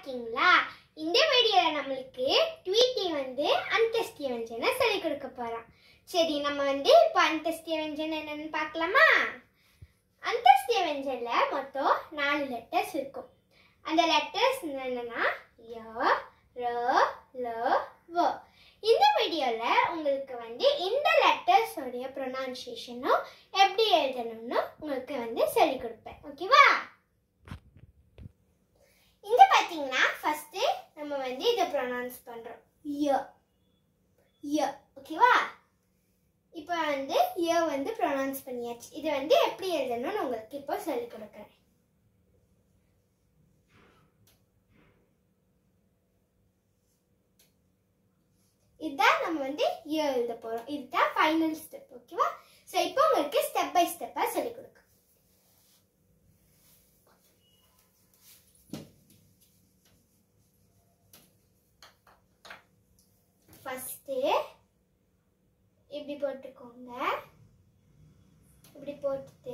இருக்கீங்களா இந்த வீடியோல நம்மளுக்கு ட்வீட்டி வந்து அந்தஸ்திய வெஞ்சனை சொல்லி கொடுக்க போறான் சரி நம்ம வந்து இப்போ அந்தஸ்திய வெஞ்சன் என்னன்னு பார்க்கலாமா அந்தஸ்திய வெஞ்சன்ல மொத்தம் நாலு லெட்டர்ஸ் இருக்கும் அந்த லெட்டர்ஸ் என்னன்னா ய ர ல வ இந்த வீடியோல உங்களுக்கு வந்து இந்த லெட்டர்ஸ் உடைய ப்ரொனவுன்சியேஷனும் எப்படி எழுதணும்னு உங்களுக்கு வந்து சொல்லி கொடுப்பேன் ஓகேவா இங்க பாத்தீங்கன்னா ஃபர்ஸ்ட் நம்ம வந்து இதை ப்ரொனவுன்ஸ் பண்றோம் ய ய ஓகேவா இப்போ வந்து ய வந்து ப்ரொனவுன்ஸ் பண்ணியாச்சு இது வந்து எப்படி எழுதணும்னு உங்களுக்கு இப்போ சொல்லி கொடுக்குறேன் இதுதான் நம்ம வந்து ய எழுத போறோம் இதுதான் ஃபைனல் ஸ்டெப் ஓகேவா ஸோ இப்போ உங்களுக்கு ஸ்டெப் பை ஸ்டெப்பா சொல்லி கொடுக்க ஃபஸ்ட்டு இப்படி போட்டுக்கோங்க இப்படி போட்டுட்டு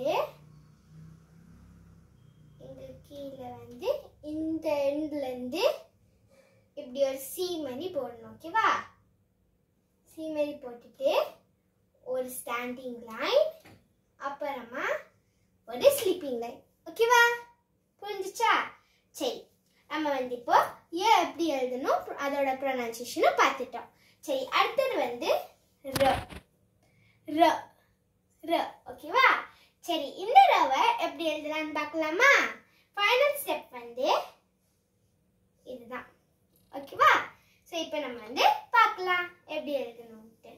இங்க கீழே வந்து இந்த எண்ட்ல இருந்து இப்படி ஒரு சி மாதிரி போடணும் ஓகேவா சி மாதிரி போட்டுட்டு ஒரு ஸ்டாண்டிங் லைன் அப்புறமா ஒரு ஸ்லீப்பிங் லைன் ஓகேவா புரிஞ்சுச்சா சரி நம்ம வந்து இப்போ ஏ எப்படி எழுதணும் அதோட ப்ரொனன்சியேஷனும் பார்த்துட்டோம் சரி அடுத்தது வந்து ர ர ர ஓகேவா சரி இந்த ரவை எப்படி எழுதலாம்னு பார்க்கலாமா ஃபைனல் ஸ்டெப் வந்து இதுதான் ஓகேவா ஸோ இப்போ நம்ம வந்து பார்க்கலாம் எப்படி எழுதணும்ட்டு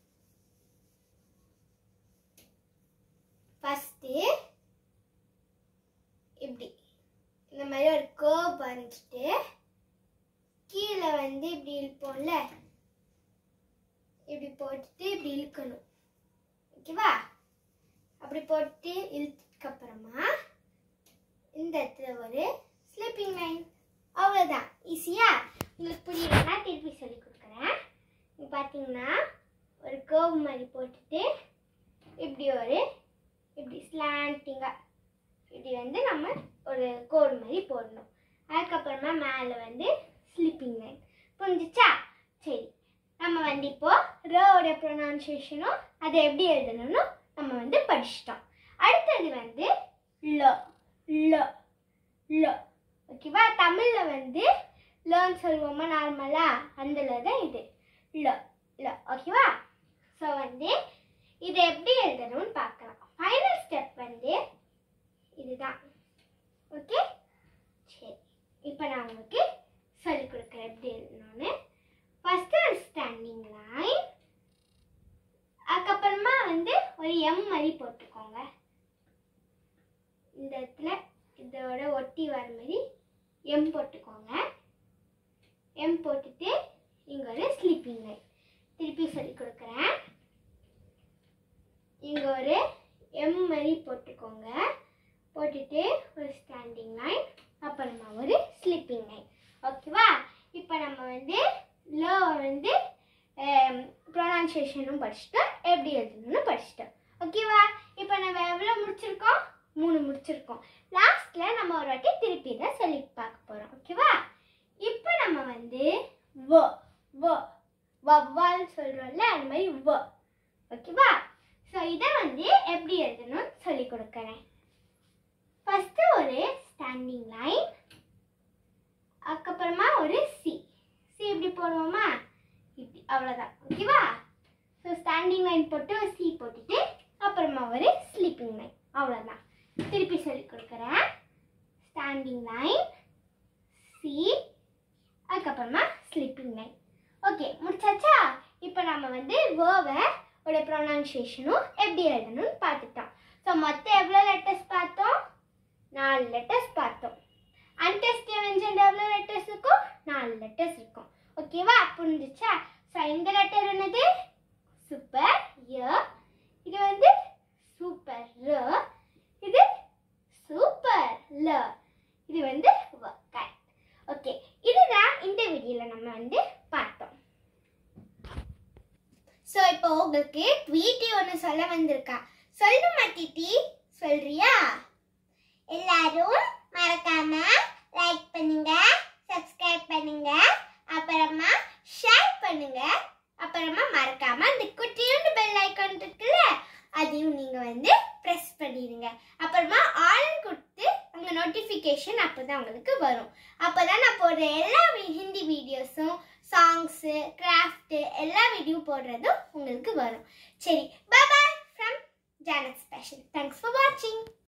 ஃபஸ்ட்டு இப்படி இந்த மாதிரி ஒரு கேர்வ் வரைஞ்சிட்டு கீழே வந்து இப்படி இழுப்போம்ல இப்படி போட்டுட்டு இப்படி இழுக்கணும் ஓகேவா அப்படி போட்டு இழுத்ததுக்கு அப்புறமா இந்த இடத்துல ஒரு ஸ்லீப்பிங் லைன் அவ்வளோதான் ஈஸியா உங்களுக்கு புரியலன்னா திருப்பி சொல்லி கொடுக்குறேன் இங்க பார்த்தீங்கன்னா ஒரு கேர்வ் மாதிரி போட்டுட்டு இப்படி ஒரு இப்படி ஸ்லாண்டிங்காக இப்படி வந்து நம்ம ஒரு கோடு மாதிரி போடணும் அதுக்கப்புறமா மேலே வந்து ஸ்லீப்பிங் லைன் புரிஞ்சுச்சா சரி நம்ம வந்து இப்போ ரோட ப்ரொனவுன்சியேஷனும் அதை எப்படி எழுதணும்னு நம்ம வந்து படிச்சிட்டோம் அடுத்தது வந்து ல ல ல ஓகேவா தமிழில் வந்து லன்னு சொல்லுவோமா நார்மலா அந்த ல தான் இது ல ல ஓகேவா ஸோ வந்து இதை எப்படி எழுதணும்னு பார்க்கலாம் ஃபைனல் ஸ்டெப் வந்து இதுதான் ஓகே சரி இப்போ நான் உங்களுக்கு சொல்லிக் கொடுக்குறேன் எப்படி எழுதணும்னு ஃபஸ்ட்டு ஒரு ஸ்டாண்டிங் லைன் அதுக்கப்புறமா வந்து ஒரு எம் மாதிரி போட்டுக்கோங்க இந்த இடத்துல இதோட ஒட்டி வர மாதிரி எம் போட்டுக்கோங்க எம் போட்டுட்டு இங்கே ஒரு ஸ்லீப்பிங் லைன் திருப்பி சொல்லி கொடுக்குறேன் இங்கே ஒரு எம் மாதிரி போட்டுக்கோங்க போட்டுட்டு ஒரு ஸ்டாண்டிங் லைன் அப்புறமா ஒரு ஸ்லீப்பிங் லைன் ஓகேவா இப்போ நம்ம வந்து லோ வந்து ப்ரொனன்சியேஷனும் படிச்சுட்டோம் எப்படி எழுதணும்னு படிச்சுட்டோம் ஓகேவா இப்போ நம்ம எவ்வளோ முடிச்சிருக்கோம் மூணு முடிச்சிருக்கோம் லாஸ்ட்டில் நம்ம ஒரு வாட்டி திருப்பி தான் சொல்லி பார்க்க போகிறோம் ஓகேவா இப்போ நம்ம வந்து வ வ வவ்வால் சொல்கிறோம்ல அந்த மாதிரி வ ஓகேவா ஸோ இதை வந்து எப்படி எழுதணும்னு சொல்லி கொடுக்குறேன் ஃபஸ்ட்டு ஒரு ஸ்டாண்டிங் லைன் அதுக்கப்புறமா ஒரு சி சி இப்படி போடுவோமா இப்படி அவ்வளோதான் ஓகேவா ஸோ ஸ்டாண்டிங் லைன் போட்டு ஒரு சி போட்டுட்டு அப்புறமா ஒரு ஸ்லீப்பிங் லைன் அவ்வளோதான் திருப்பி சொல்லி கொடுக்குறேன் ஸ்டாண்டிங் லைன் சி அதுக்கப்புறமா ஸ்லீப்பிங் லைன் ஓகே முடிச்சாச்சா இப்போ நம்ம வந்து வேர்வை ஒரு ப்ரொனன்சியேஷனும் எப்படி எழுதணும்னு பார்த்துட்டோம் ஸோ மொத்தம் எவ்வளோ லெட்டர்ஸ் பார்த்தோம் நாலு லெட்டர்ஸ் பார்த்தோம் அன்டெஸ்ட் வெஞ்சன் எவ்வளோ லெட்டர்ஸ் இருக்கும் நாலு லெட்டர்ஸ் இருக்கும் ஓகேவா புரிஞ்சுச்சா ஸோ இந்த லெட்டர் என்னது சூப்பர் ய இது வந்து சூப்பர் ர இது சூப்பர் ல இது வந்து கரெக்ட் ஓகே இதுதான் இந்த வீடியோவில் நம்ம வந்து பார்த்தோம் ஸோ இப்போ உங்களுக்கு ட்வீட்டி ஒன்று சொல்ல வந்திருக்கா சொல்லணுமா டிட்டி சொல்றியா எல்லாரும் மறக்காம லைக் பண்ணுங்க சப்ஸ்கிரைப் அப்புறமா மறக்காம அந்த குட்டியோண்டு பெல் ஐக்கான் இருக்குல்ல அதையும் நீங்க வந்து ப்ரெஸ் பண்ணிடுங்க அப்புறமா ஆல் கொடுத்து அங்க நோட்டிஃபிகேஷன் அப்பதான் உங்களுக்கு வரும் அப்பதான் நான் போடுற எல்லா வி- ஹிந்தி வீடியோஸும் சாங்ஸு கிராஃப்ட் எல்லா வீடியோ போடுறதும் உங்களுக்கு வரும் சரி பை பாய் ஃப்ரம் ஜானத் ஸ்பெஷல் தேங்க்ஸ் ஃபார் வாட்சிங்